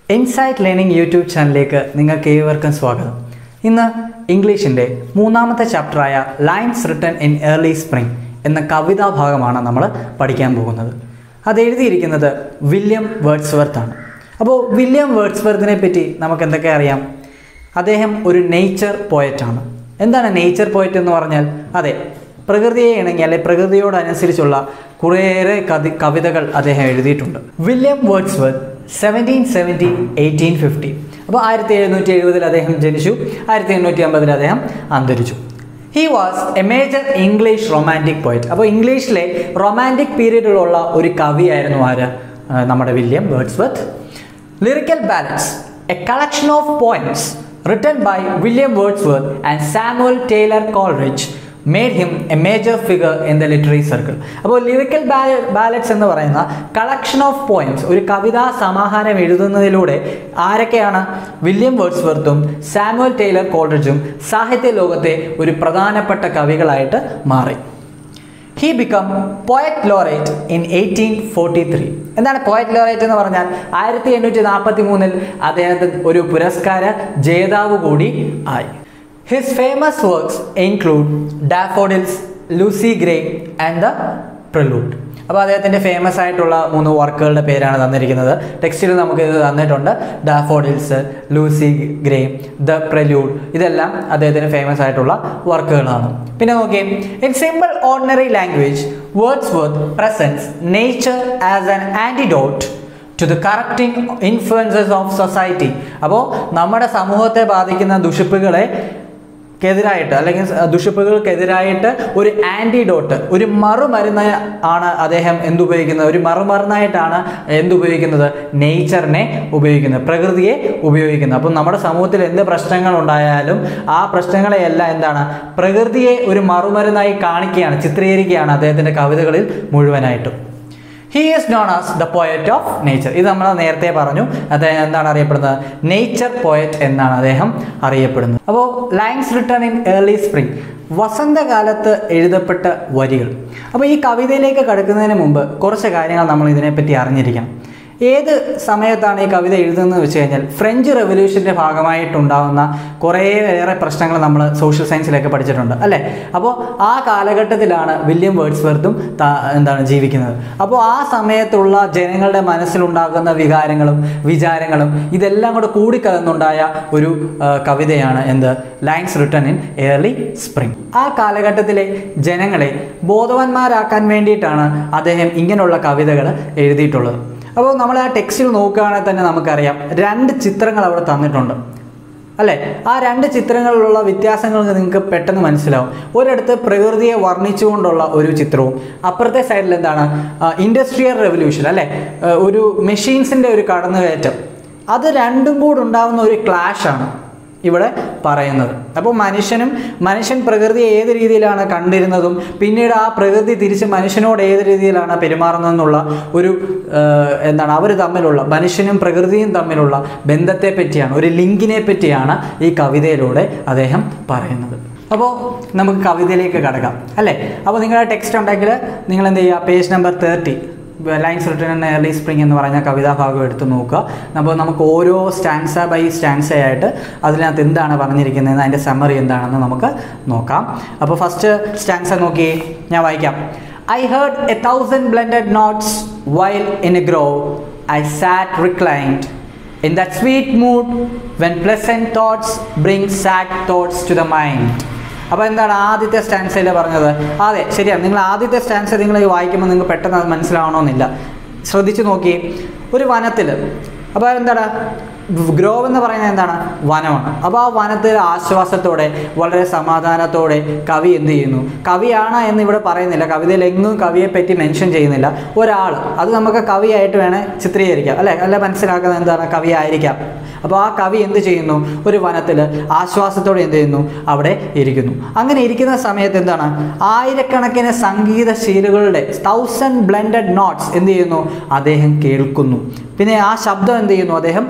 Insight learning YouTube ചാനലിലേക്ക് നിങ്ങൾക്ക് ഏവർക്കും സ്വാഗതം ഇന്ന് ഇംഗ്ലീഷിൻ്റെ മൂന്നാമത്തെ ചാപ്റ്ററായ lines written in early spring എന്ന കവിതാ ഭാഗമാണ് നമ്മൾ പഠിക്കാൻ പോകുന്നത് അത് എഴുതിയിരിക്കുന്നത് വില്യം വേർഡ്സ്വർത്ത് ആണ് അപ്പോൾ വില്യം വേർഡ്സ്വർത്തിനെ പറ്റി നമുക്ക് എന്തൊക്കെ അറിയാം അദ്ദേഹം ഒരു നേച്ചർ പോയറ്റാണ് എന്താണ് നേച്ചർ പോയറ്റ് എന്ന് പറഞ്ഞാൽ അതെ പ്രകൃതിയെ ഇണങ്ങി അല്ലെ പ്രകൃതിയോടനുസരിച്ചുള്ള കുറേയേറെ കവി കവിതകൾ അദ്ദേഹം എഴുതിയിട്ടുണ്ട് William Wordsworth seventeen seventy eighteen fifty അപ്പോൾ ആയിരത്തി എഴുന്നൂറ്റി എഴുപതിൽ അദ്ദേഹം ജനിച്ചു ആയിരത്തി എണ്ണൂറ്റി അമ്പതിൽ അദ്ദേഹം അന്തരിച്ചു he was a major English romantic poet അപ്പോൾ ഇംഗ്ലീഷിലെ റൊമാൻറ്റിക് പീരീഡിലുള്ള ഒരു കവിയായിരുന്നു ആര് ആ, നമ്മുടെ William Wordsworth lyrical ballads a collection of poems written by William Wordsworth and Samuel Taylor Coleridge made him a major figure in the literary circle. അപ്പോൾ lyrical ballads എന്ന് പറയുന്ന കളക്ഷൻ ഓഫ് പോയിന്റ്സ് ഒരു കവിതാ സമാഹാരം എഴുതുന്നതിലൂടെ ആരൊക്കെയാണ് വില്യം വേർഡ്സ്വർത്തും Samuel Taylor കോൾറിഡ്ജും സാഹിത്യ ലോകത്തെ ഒരു പ്രധാനപ്പെട്ട കവികളായിട്ട് മാറി he became poet laureate in eighteen forty three എന്താണ് പോയറ്റ് ലോറേറ്റ് എന്ന് പറഞ്ഞാൽ ആയിരത്തി എണ്ണൂറ്റി നാൽപ്പത്തി മൂന്നിൽ അദ്ദേഹത്തിന് ഒരു പുരസ്കാര ജേതാവ് കൂടി ആയി his famous works include daffodils Lucy Gray and the prelude അപ്പോൾ അദ്ദേഹത്തിൻ്റെ ഫേമസ് ആയിട്ടുള്ള മൂന്ന് വർക്കുകളുടെ പേരാണ് തന്നിരിക്കുന്നത് ടെക്സ്റ്റിൽ നമുക്ക് ഇത് തന്നിട്ടുണ്ട് daffodils Lucy Gray the prelude ഇതെല്ലാം അദ്ദേഹത്തിന് ഫേമസ് ആയിട്ടുള്ള വർക്കുകളാണ് പിന്നെ നോക്കിയേ in simple ordinary language Wordsworth presents nature as an antidote to the correcting influences of society അപ്പോൾ നമ്മുടെ സമൂഹത്തെ ബാധിക്കുന്ന ദുഷിപ്പുകളെ ക്കെതിരായിട്ട് അല്ലെങ്കിൽ ദുഷിപ്പുകൾക്കെതിരായിട്ട് ഒരു ആൻറ്റിഡോട്ട് ഒരു മറുമരുന്ന് ആണ് അദ്ദേഹം എന്തുപയോഗിക്കുന്നത് ഒരു മറുമരുന്നായിട്ടാണ് എന്തുപയോഗിക്കുന്നത് നേച്ചറിനെ ഉപയോഗിക്കുന്നത് പ്രകൃതിയെ ഉപയോഗിക്കുന്നത് അപ്പം നമ്മുടെ സമൂഹത്തിൽ എന്ത് പ്രശ്നങ്ങൾ ഉണ്ടായാലും ആ പ്രശ്നങ്ങളെയെല്ലാം എന്താണ് പ്രകൃതിയെ ഒരു മറുമരുന്നായി കാണിക്കുകയാണ് ചിത്രീകരിക്കുകയാണ് അദ്ദേഹത്തിൻ്റെ കവിതകളിൽ മുഴുവനായിട്ടും he is known as the poet of nature ഇത് നമ്മൾ നേരത്തെ പറഞ്ഞു അദ്ദേഹം എന്താണ് അറിയപ്പെടുന്നത് നേച്ചർ പോയറ്റ് എന്നാണ് അദ്ദേഹം അറിയപ്പെടുന്നത് അപ്പോൾ lines written in early spring വസന്തകാലത്ത് എഴുതപ്പെട്ട വരികൾ അപ്പോൾ ഈ കവിതയിലേക്ക് കടക്കുന്നതിന് മുമ്പ് കുറച്ച് കാര്യങ്ങൾ നമ്മൾ ഇതിനെപ്പറ്റി അറിഞ്ഞിരിക്കണം ഏത് സമയത്താണ് ഈ കവിത എഴുതുന്നത് വെച്ച് കഴിഞ്ഞാൽ ഫ്രഞ്ച് റെവല്യൂഷൻ്റെ ഭാഗമായിട്ടുണ്ടാകുന്ന കുറേയേറെ പ്രശ്നങ്ങൾ നമ്മൾ സോഷ്യൽ സയൻസിലൊക്കെ പഠിച്ചിട്ടുണ്ട് അല്ലേ അപ്പോൾ ആ കാലഘട്ടത്തിലാണ് വില്യം വേർഡ്സ്വർത്തും ത- എന്താണ് ജീവിക്കുന്നത് അപ്പോൾ ആ സമയത്തുള്ള ജനങ്ങളുടെ മനസ്സിലുണ്ടാകുന്ന വികാരങ്ങളും വിചാരങ്ങളും ഇതെല്ലാം കൂടെ കൂടിക്കലർന്നുണ്ടായ ഒരു ആ, കവിതയാണ് എന്ത് lines written in early spring ആ കാലഘട്ടത്തിലെ ജനങ്ങളെ ബോധവാന്മാരാക്കാൻ വേണ്ടിയിട്ടാണ് അദ്ദേഹം ഇങ്ങനെയുള്ള കവിതകൾ എഴുതിയിട്ടുള്ളത് അപ്പോൾ നമ്മൾ ആ ടെക്സ്റ്റിൽ നോക്കുകയാണെങ്കിൽ തന്നെ നമുക്കറിയാം രണ്ട് ചിത്രങ്ങൾ അവിടെ തന്നിട്ടുണ്ട് അല്ലേ ആ രണ്ട് ചിത്രങ്ങളിലുള്ള വ്യത്യാസങ്ങൾ നിങ്ങൾക്ക് പെട്ടെന്ന് മനസ്സിലാവും ഒരിടത്ത് പ്രകൃതിയെ വർണ്ണിച്ചുകൊണ്ടുള്ള ഒരു ചിത്രവും അപ്പുറത്തെ സൈഡിൽ എന്താണ് ഇൻഡസ്ട്രിയൽ റെവല്യൂഷൻ അല്ലേ ആ, ഒരു മെഷീൻസിൻ്റെ ഒരു കടന്നുകയറ്റം അത് രണ്ടും കൂടെ ഉണ്ടാകുന്ന ഒരു ക്ലാഷാണ് ഇവിടെ പറയുന്നത് അപ്പോൾ മനുഷ്യനും മനുഷ്യൻ പ്രകൃതിയെ ഏത് രീതിയിലാണ് കണ്ടിരുന്നതും പിന്നീട് ആ പ്രകൃതി തിരിച്ച് മനുഷ്യനോട് ഏത് രീതിയിലാണ് പെരുമാറുന്നതെന്നുള്ള ഒരു ആ, എന്താണ് അവർ തമ്മിലുള്ള മനുഷ്യനും പ്രകൃതിയും തമ്മിലുള്ള ബന്ധത്തെ പറ്റിയാണ് ഒരു ലിങ്കിനെ പറ്റിയാണ് ഈ കവിതയിലൂടെ അദ്ദേഹം പറയുന്നത് അപ്പോൾ നമുക്ക് കവിതയിലേക്ക് കടക്കാം അല്ലേ അപ്പോൾ നിങ്ങളുടെ ടെക്സ്റ്റ് ഉണ്ടെങ്കിൽ നിങ്ങൾ എന്ത് ചെയ്യുക page number thirty lines written in early spring എന്ന് പറയുന്ന കവിതാ ഭാഗം എടുത്ത് നോക്കുക അപ്പോൾ നമുക്ക് ഓരോ സ്റ്റാൻസ ബൈ സ്റ്റാൻസ ആയിട്ട് അതിനകത്ത് എന്താണ് പറഞ്ഞിരിക്കുന്നത് അതിൻ്റെ സമ്മറി എന്താണെന്ന് നമുക്ക് നോക്കാം അപ്പോൾ ഫസ്റ്റ് സ്റ്റാൻസ നോക്കി ഞാൻ വായിക്കാം I heard a thousand blended notes while in a grove I sat reclined in that sweet mood when pleasant thoughts bring sad thoughts to the mind അപ്പോൾ എന്താണ് ആദ്യത്തെ സ്റ്റാൻസയിൽ പറഞ്ഞത് അതെ ശരിയാണ് നിങ്ങൾ ആദ്യത്തെ സ്റ്റാൻസ് നിങ്ങൾ ഈ വായിക്കുമ്പോൾ നിങ്ങൾക്ക് പെട്ടെന്ന് അത് മനസ്സിലാവണമെന്നില്ല ശ്രദ്ധിച്ചു നോക്കി ഒരു വനത്തിൽ അപ്പോൾ എന്താണ് ഗ്രോവ് എന്ന് പറയുന്നത് എന്താണ് വനമാണ് അപ്പോൾ ആ വനത്തിൽ ആശ്വാസത്തോടെ വളരെ സമാധാനത്തോടെ കവി എന്ത് ചെയ്യുന്നു കവിയാണ് എന്ന് ഇവിടെ പറയുന്നില്ല കവിതയിൽ എങ്ങും കവിയെ പറ്റി മെൻഷൻ ചെയ്യുന്നില്ല ഒരാൾ അത് നമുക്ക് കവിയായിട്ട് വേണേൽ ചിത്രീകരിക്കാം അല്ലേ അല്ല മനസ്സിലാക്കുന്നത് എന്താണ് കവി ആയിരിക്കാം അപ്പോൾ ആ കവി എന്ത് ചെയ്യുന്നു ഒരു വനത്തിൽ ആശ്വാസത്തോടെ എന്ത് ചെയ്യുന്നു അവിടെ ഇരിക്കുന്നു അങ്ങനെ ഇരിക്കുന്ന സമയത്ത് എന്താണ് ആയിരക്കണക്കിന് സംഗീതശീലുകളുടെ തൗസൻഡ് ബ്ലെൻഡഡ് നോട്ട്സ് എന്ത് ചെയ്യുന്നു അദ്ദേഹം കേൾക്കുന്നു പിന്നെ ആ ശബ്ദം എന്ത് ചെയ്യുന്നു അദ്ദേഹം കേൾക്കുന്നു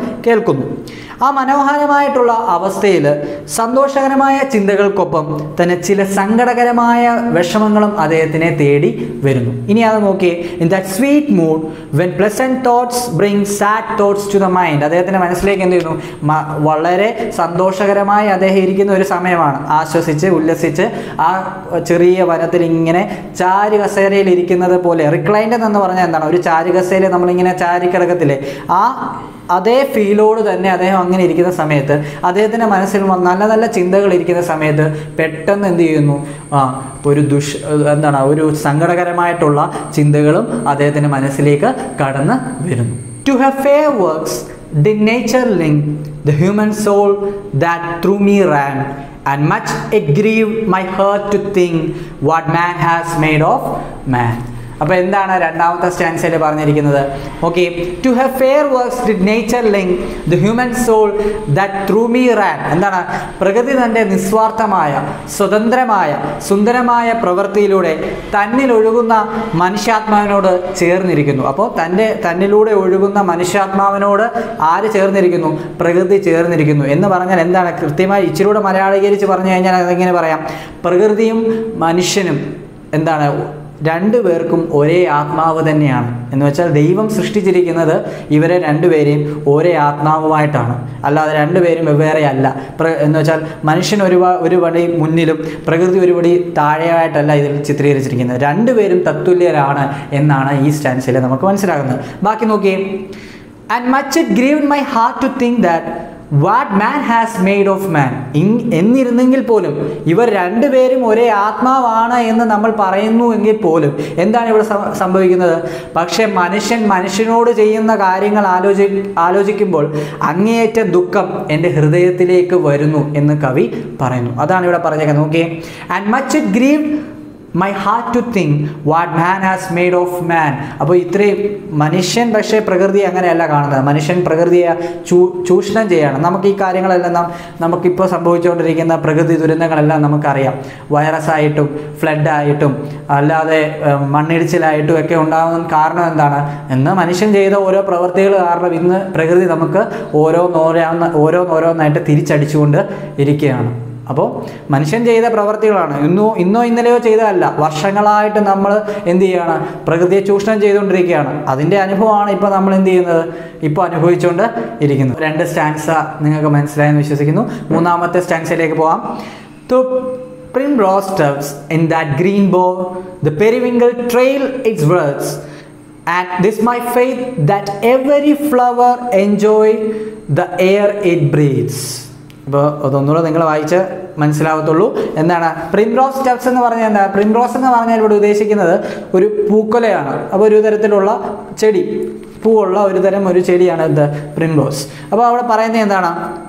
കേൾക്കുന്നു ആ മനോഹരമായിട്ടുള്ള അവസ്ഥയിൽ സന്തോഷകരമായ ചിന്തകൾക്കൊപ്പം തന്നെ ചില സങ്കടകരമായ വിഷമങ്ങളും അദ്ദേഹത്തിനെ തേടി വരുന്നു ഇനി അത് നോക്കിയേ in that sweet mood when pleasant thoughts bring sad thoughts to the mind അദ്ദേഹത്തിൻ്റെ മനസ്സിലേക്ക് എന്ത് ചെയ്യുന്നു മ- വളരെ സന്തോഷകരമായി അദ്ദേഹം ഇരിക്കുന്ന ഒരു സമയമാണ് ആശ്വസിച്ച് ഉല്ലസിച്ച് ആ ചെറിയ വനത്തിൽ ഇങ്ങനെ ചാരു കസേരയിൽ ഇരിക്കുന്നത് പോലെ റിക്ലൈൻഡ് എന്ന് പറഞ്ഞാൽ എന്താണ് ഒരു ചാരു കസേരയിൽ നമ്മളിങ്ങനെ ചാരി കിടക്കത്തില്ലേ ആ അതേ ഫീലോട് തന്നെ അദ്ദേഹം അങ്ങനെ ഇരിക്കുന്ന സമയത്ത് അദ്ദേഹത്തിൻ്റെ മനസ്സിൽ വ- നല്ല നല്ല ചിന്തകൾ ഇരിക്കുന്ന സമയത്ത് പെട്ടെന്ന് എന്ത് ചെയ്യുന്നു ആ ഒരു ദുഷ് എന്താണ് ഒരു സങ്കടകരമായിട്ടുള്ള ചിന്തകളും അദ്ദേഹത്തിൻ്റെ മനസ്സിലേക്ക് കടന്ന് വരുന്നു to have fair works did nature link the human soul that through me ran and much it grieved my heart to think what man has made of man അപ്പോൾ എന്താണ് രണ്ടാമത്തെ സ്റ്റാൻസിൽ പറഞ്ഞിരിക്കുന്നത് okay to have fair works did nature link the human soul that through me ran എന്താണ് പ്രകൃതി തൻ്റെ നിസ്വാർത്ഥമായ സ്വതന്ത്രമായ സുന്ദരമായ പ്രവൃത്തിയിലൂടെ തന്നിൽ ഒഴുകുന്ന മനുഷ്യാത്മാവിനോട് ചേർന്നിരിക്കുന്നു അപ്പോൾ തൻ്റെ തന്നിലൂടെ ഒഴുകുന്ന മനുഷ്യാത്മാവിനോട് ആര് ചേർന്നിരിക്കുന്നു പ്രകൃതി ചേർന്നിരിക്കുന്നു എന്ന് പറഞ്ഞാൽ എന്താണ് കൃത്യമായി ഇച്ചിരൂടെ മലയാളീകരിച്ച് പറഞ്ഞു കഴിഞ്ഞാൽ അതെങ്ങനെ പറയാം പ്രകൃതിയും മനുഷ്യനും എന്താണ് രണ്ടു പേർക്കും ഒരേ ആത്മാവ് തന്നെയാണ് എന്ന് വെച്ചാൽ ദൈവം സൃഷ്ടിച്ചിരിക്കുന്നത് ഇവരെ രണ്ടുപേരെയും ഒരേ ആത്മാവുമായിട്ടാണ് അല്ലാതെ രണ്ടുപേരും വെവ്വേറെ അല്ല പ്ര എന്ന് വെച്ചാൽ മനുഷ്യൻ ഒരു പ- ഒരു പടി മുന്നിലും പ്രകൃതി ഒരു പടി താഴെയായിട്ടല്ല ഇതിൽ ചിത്രീകരിച്ചിരിക്കുന്നത് രണ്ടുപേരും തത്തുല്യരാണ് എന്നാണ് ഈ സ്റ്റാൻസിൽ നമുക്ക് മനസ്സിലാകുന്നത് ബാക്കി നോക്കിയേ and much it grieve my heart to think that what man has made of man എന്നിരുന്നെങ്കിൽ പോലും ഇവർ രണ്ടുപേരും ഒരേ ആത്മാവാണ് എന്ന് നമ്മൾ പറയുന്നു എങ്കിൽ പോലും എന്താണ് ഇവിടെ സം- സംഭവിക്കുന്നത് പക്ഷേ മനുഷ്യൻ മനുഷ്യനോട് ചെയ്യുന്ന കാര്യങ്ങൾ ആലോചി ആലോചിക്കുമ്പോൾ അങ്ങേയറ്റ ദുഃഖം എൻ്റെ ഹൃദയത്തിലേക്ക് വരുന്നു എന്ന് കവി പറയുന്നു അതാണ് ഇവിടെ പറഞ്ഞേക്കുന്നത് നോക്കിയേ and much it grieve my heart to think what man has made of man അപ്പോൾ ഇത്രയും മനുഷ്യൻ പക്ഷേ പ്രകൃതി അങ്ങനെയല്ല കാണുന്നത് മനുഷ്യൻ പ്രകൃതിയെ ചൂ ചൂഷണം ചെയ്യാണ് നമുക്ക് ഈ കാര്യങ്ങളെല്ലാം നാം നമുക്കിപ്പോൾ സംഭവിച്ചുകൊണ്ടിരിക്കുന്ന പ്രകൃതി ദുരന്തങ്ങളെല്ലാം നമുക്കറിയാം വൈറസായിട്ടും ഫ്ലഡായിട്ടും അല്ലാതെ ഏഹ്, മണ്ണിടിച്ചിലായിട്ടും ഒക്കെ ഉണ്ടാകുന്ന കാരണം എന്താണ് എന്ന് മനുഷ്യൻ ചെയ്ത ഓരോ പ്രവൃത്തികൾ കാരണം ഇന്ന് പ്രകൃതി നമുക്ക് ഓരോന്നോരോന്ന് ഓരോന്നോരോന്നായിട്ട് തിരിച്ചടിച്ചുകൊണ്ട് ഇരിക്കുകയാണ് അപ്പോൾ മനുഷ്യൻ ചെയ്ത പ്രവർത്തികളാണ് ഇന്നോ ഇന്നോ ഇന്നലെയോ ചെയ്തതല്ല വർഷങ്ങളായിട്ട് നമ്മൾ എന്ത് ചെയ്യുകയാണ് പ്രകൃതിയെ ചൂഷണം ചെയ്തുകൊണ്ടിരിക്കുകയാണ് അതിൻ്റെ അനുഭവമാണ് ഇപ്പോൾ നമ്മൾ എന്ത് ചെയ്യുന്നത് ഇപ്പോൾ അനുഭവിച്ചുകൊണ്ട് ഇരിക്കുന്നത് രണ്ട് സ്റ്റാൻസ നിങ്ങൾക്ക് മനസ്സിലായെന്ന് വിശ്വസിക്കുന്നു മൂന്നാമത്തെ സ്റ്റാൻസിലേക്ക് പോകാം To primrose tufts in that green bow, the periwinkle trail its words. And this my faith that every flower enjoy the air it breathes. ഇപ്പോൾ അതൊന്നുകൂടെ നിങ്ങൾ വായിച്ച് മനസ്സിലാവത്തുള്ളൂ എന്താണ് പ്രിംറോസ് സ്റ്റെപ്സ് എന്ന് പറഞ്ഞാൽ എന്താ പ്രിംറോസ് എന്ന് പറഞ്ഞാൽ ഇവിടെ ഉദ്ദേശിക്കുന്നത് ഒരു പൂക്കൊലയാണ് അപ്പോൾ ഒരു തരത്തിലുള്ള ചെടി പൂവുള്ള ഒരു തരം ഒരു ചെടിയാണ് എന്ത് പ്രിംറോസ് അപ്പോൾ അവിടെ പറയുന്നത് എന്താണ്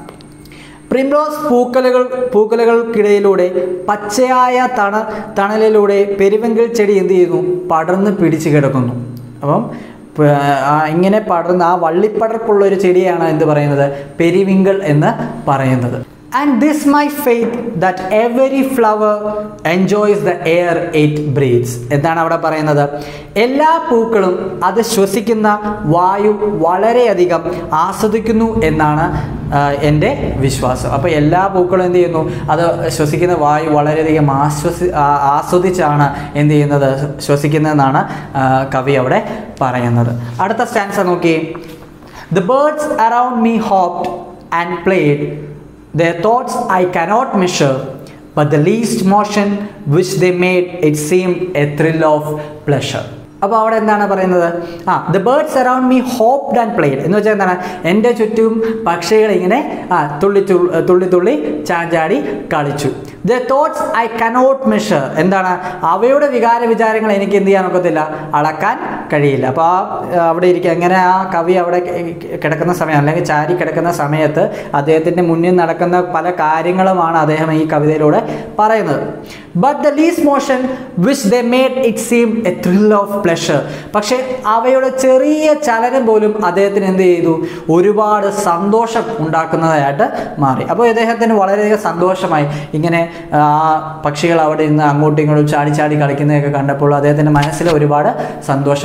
പ്രിംറോസ് പൂക്കലുകൾ പൂക്കലുകൾക്കിടയിലൂടെ പച്ചയായ തണ തണലിലൂടെ പെരുവെങ്കിൽ ചെടി എന്ത് ചെയ്യുന്നു പടർന്ന് പിടിച്ചു കിടക്കുന്നു അപ്പം പ- ആ ഇങ്ങനെ പടർന്ന് ആ വള്ളിപ്പടർപ്പുള്ള ഒരു ചെടിയാണ് എന്ത് പറയുന്നത് പെരിവിങ്കിൾ എന്ന് പറയുന്നത് and this my faith that every flower enjoys the air it breathes എന്താണ് അവിടെ പറയുന്നത് എല്ലാ പൂക്കളും അത് ശ്വസിക്കുന്ന വായു വളരെയധികം ആസ്വദിക്കുന്നു എന്നാണ് ആ, എൻ്റെ വിശ്വാസം അപ്പോൾ എല്ലാ പൂക്കളും എന്ത് ചെയ്യുന്നു അത് ശ്വസിക്കുന്ന വായു വളരെയധികം ആശ്വസി ആ- ആസ്വദിച്ചാണ് എന്ത് ചെയ്യുന്നത് ശ്വസിക്കുന്നതെന്നാണ് ആ, കവി അവിടെ പറയുന്നത് അടുത്ത സ്റ്റാൻസ നോക്കി the birds around me hopped and played Their thoughts I cannot measure, but the least motion which they made, it seemed a thrill of pleasure. അപ്പോൾ അവിടെ എന്താണ് പറയുന്നത് ആ the birds around me hopped and played എന്ന് വെച്ചാൽ എന്താണ് എൻ്റെ ചുറ്റും പക്ഷികൾ ഇങ്ങനെ ആ തുള്ളി തു- തുള്ളി തുള്ളി ചാഞ്ചാടി കളിച്ചു the thoughts I cannot measure എന്താണ് അവയുടെ വികാര വിചാരങ്ങൾ എനിക്ക് എന്ത് ചെയ്യാൻ ഒക്കത്തില്ല അളക്കാൻ കഴിയില്ല അപ്പോൾ ആ ആ, അവിടെ ഇരിക്കുക അങ്ങനെ ആ കവി അവിടെ കി- കിടക്കുന്ന സമയം അല്ലെങ്കിൽ ചാരി കിടക്കുന്ന സമയത്ത് അദ്ദേഹത്തിൻ്റെ മുന്നിൽ നടക്കുന്ന പല കാര്യങ്ങളുമാണ് അദ്ദേഹം ഈ കവിതയിലൂടെ പറയുന്നത് but the least motion which the made it seem a thrill of pleasure പക്ഷേ അവയുടെ ചെറിയ ചലനം പോലും അദ്ദേഹത്തിന് എന്ത് ചെയ്തു ഒരുപാട് സന്തോഷം ഉണ്ടാക്കുന്നതായിട്ട് മാറി അപ്പോൾ ഇദ്ദേഹത്തിന് വളരെയധികം സന്തോഷമായി ഇങ്ങനെ ആ പക്ഷികൾ അവിടെ നിന്ന് അങ്ങോട്ടും ഇങ്ങോട്ടും ചാടി ചാടി കളിക്കുന്നതൊക്കെ കണ്ടപ്പോൾ അദ്ദേഹത്തിൻ്റെ മനസ്സിൽ ഒരുപാട് സന്തോഷം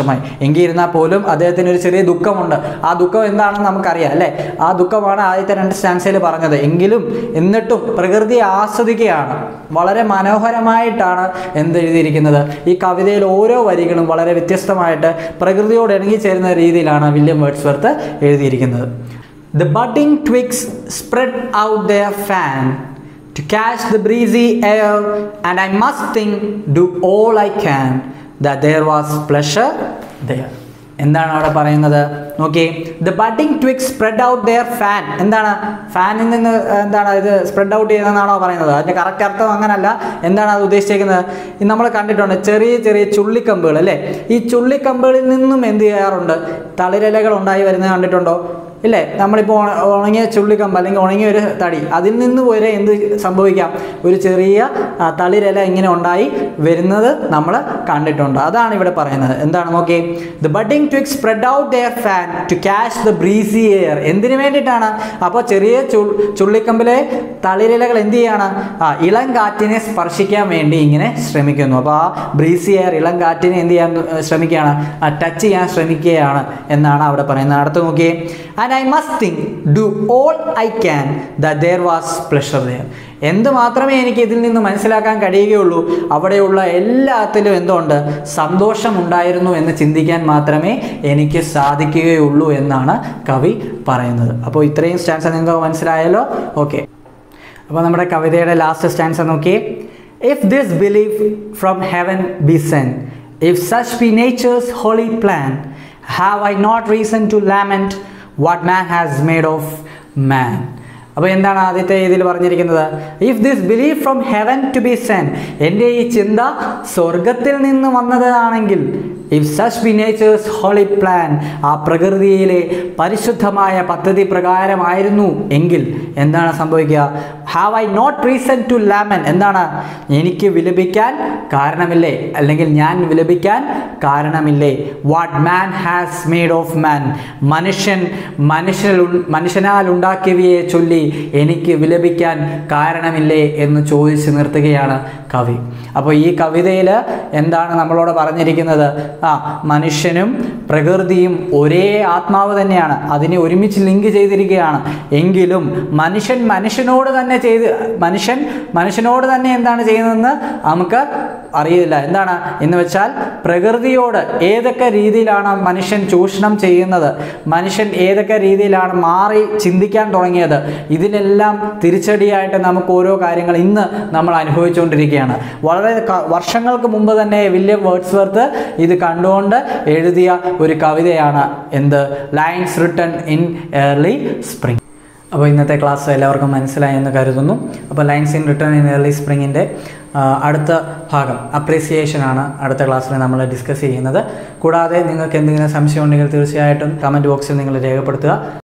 സന്തോഷമായി എങ്കിരുന്നാൽ പോലും അദ്ദേഹത്തിന് ഒരു ചെറിയ ദുഃഖമുണ്ട് ആ ദുഃഖം എന്താണെന്ന് നമുക്കറിയാം അല്ലേ ആ ദുഃഖമാണ് ആദ്യത്തെ രണ്ട് സ്റ്റാൻസയിൽ പറഞ്ഞത് എങ്കിലും എന്നിട്ടും പ്രകൃതിയെ ആസ്വദിക്കുകയാണ് വളരെ മനോഹരമായിട്ടാണ് എന്ത് എഴുതിയിരിക്കുന്നത് ഈ കവിതയിൽ ഓരോ വരികളും വളരെ വ്യത്യസ്തമായിട്ട് പ്രകൃതിയോട് ഇണങ്ങിച്ചേരുന്ന രീതിയിലാണ് വില്യം വേർഡ്സ്വർത്ത് എഴുതിയിരിക്കുന്നത് the budding twigs spread out their fan to catch the breezy air, and I must think, do all I can, that there was pleasure there. എന്താണ് അവിടെ പറയുന്നത് നോക്കി the budding twigs spread out their fan എന്താണ് ഫാനിൽ നിന്ന് എന്താണ് ഇത് spread out ചെയ്യുന്നതെന്നാണോ പറയുന്നത് അതിൻ്റെ കറക്റ്റ് അർത്ഥം അങ്ങനല്ല എന്താണ് അത് ഉദ്ദേശിച്ചിരിക്കുന്നത് നമ്മൾ കണ്ടിട്ടുണ്ട് ചെറിയ ചെറിയ ചുള്ളിക്കമ്പുകൾ അല്ലേ ഈ ചുള്ളിക്കമ്പുകളിൽ നിന്നും എന്ത് ചെയ്യാറുണ്ട് തളിരലകൾ ഉണ്ടായി വരുന്നത് കണ്ടിട്ടുണ്ടോ ഇല്ലേ നമ്മളിപ്പോൾ ഉണ- ഉണങ്ങിയ ചുള്ളിക്കമ്പ് അല്ലെങ്കിൽ ഉണങ്ങിയ ഒരു തടി അതിൽ നിന്ന് വരെ എന്ത് സംഭവിക്കാം ഒരു ചെറിയ ആ, തളിരില ഇങ്ങനെ ഉണ്ടായി വരുന്നത് നമ്മൾ കണ്ടിട്ടുണ്ട് അതാണ് ഇവിടെ പറയുന്നത് എന്താണ് നോക്കി the budding twigs spread out their fan to catch the breezy air എന്തിനു വേണ്ടിയിട്ടാണ് അപ്പോൾ ചെറിയ ചു ചുള്ളിക്കമ്പിലെ തളിരിലകൾ എന്ത് ചെയ്യാണ് ആ ഇളം കാറ്റിനെ സ്പർശിക്കാൻ വേണ്ടി ഇങ്ങനെ ശ്രമിക്കുന്നു അപ്പോൾ ആ ബ്രീസി എയർ ഇളം കാറ്റിനെ എന്ത് ചെയ്യാൻ ഏർ, ശ്രമിക്കുകയാണ് ആ ടച്ച് ചെയ്യാൻ ശ്രമിക്കുകയാണ് എന്നാണ് അവിടെ പറയുന്നത് അടുത്ത് നോക്കിയേ and I must think do all I can the there was pleasure there എന്ത് മാത്രമേ എനിക്ക് ഇതിൽ നിന്ന് മനസ്സിലാക്കാൻ കഴിയുകയുള്ളൂ അവിടെയുള്ള എല്ലാത്തിലും എന്തുണ്ട് സന്തോഷമുണ്ടായിരുന്നു എന്ന് ചിന്തിക്കാൻ മാത്രമേ എനിക്ക് സാധിക്കുകയുള്ളൂ എന്നാണ് കവി പറയുന്നത് അപ്പോൾ ഇത്രയും സ്റ്റാൻസ് നിങ്ങൾക്ക് മനസ്സിലായല്ലോ ഓക്കെ അപ്പോൾ നമ്മുടെ കവിതയുടെ ലാസ്റ്റ് സ്റ്റാൻസ് നോക്കി if this belief from heaven be sent if such be nature's holy plan have I not reason to lament what man has made of man അപ്പോൾ എന്താണ് ആദ്യത്തെ ഇതിൽ പറഞ്ഞിരിക്കുന്നത് if this belief from heaven to be sent എൻ്റെ ഈ ചിന്ത സ്വർഗത്തിൽ നിന്ന് വന്നതാണെങ്കിൽ if such be nature's holy plan ആ പ്രകൃതിയിലെ പരിശുദ്ധമായ പദ്ധതി പ്രകാരമായിരുന്നു എങ്കിൽ എന്താണ് സംഭവിക്കുക have I not reason to Lamine എന്താണ് എനിക്ക് വിലപിക്കാൻ കാരണമില്ലേ അല്ലെങ്കിൽ ഞാൻ വിലപിക്കാൻ കാരണമില്ലേ what man has made of man മനുഷ്യൻ മനുഷ്യൽ മനുഷ്യനാൽ ഉണ്ടാക്കിയവയെ ചൊല്ലി എനിക്ക് വിലപിക്കാൻ കാരണമില്ലേ എന്ന് ചോദിച്ച് നിർത്തുകയാണ് കവി അപ്പോൾ ഈ കവിതയിൽ എന്താണ് നമ്മളോട് പറഞ്ഞിരിക്കുന്നത് ആ മനുഷ്യനും പ്രകൃതിയും ഒരേ ആത്മാവ് തന്നെയാണ് അതിനെ ഒരുമിച്ച് ലിങ്ക് ചെയ്തിരിക്കുകയാണ് എങ്കിലും മനുഷ്യൻ മനുഷ്യനോട് തന്നെ ചെയ്ത് മനുഷ്യൻ മനുഷ്യനോട് തന്നെ എന്താണ് ചെയ്യുന്നതെന്ന് നമുക്ക് അറിയില്ല എന്താണ് എന്ന് വെച്ചാൽ പ്രകൃതിയോട് ഏതൊക്കെ രീതിയിലാണ് മനുഷ്യൻ ചൂഷണം ചെയ്യുന്നത് മനുഷ്യൻ ഏതൊക്കെ രീതിയിലാണ് മാറി ചിന്തിക്കാൻ തുടങ്ങിയത് ഇതിനെല്ലാം തിരിച്ചടിയായിട്ട് നമുക്ക് ഓരോ കാര്യങ്ങൾ ഇന്ന് നമ്മൾ അനുഭവിച്ചുകൊണ്ടിരിക്കുകയാണ് വളരെ ക- വർഷങ്ങൾക്ക് മുമ്പ് തന്നെ വില്യം വേർഡ്സ്വർത്ത് ഇത് കണ്ടുകൊണ്ട് എഴുതിയ ഒരു കവിതയാണ് എന്ത് lines written in early spring അപ്പോൾ ഇന്നത്തെ ക്ലാസ് എല്ലാവർക്കും മനസ്സിലായി എന്ന് കരുതുന്നു അപ്പോൾ lines in written in early സ്പ്രിങ്ങിൻ്റെ അടുത്ത ഭാഗം അപ്രീസിയേഷൻ ആണ് അടുത്ത ക്ലാസ്സിൽ നമ്മൾ ഡിസ്കസ് ചെയ്യുന്നത് കൂടാതെ നിങ്ങൾക്ക് എന്തെങ്കിലും സംശയം ഉണ്ടെങ്കിൽ തീർച്ചയായിട്ടും കമൻറ്റ് ബോക്സിൽ നിങ്ങൾ രേഖപ്പെടുത്തുക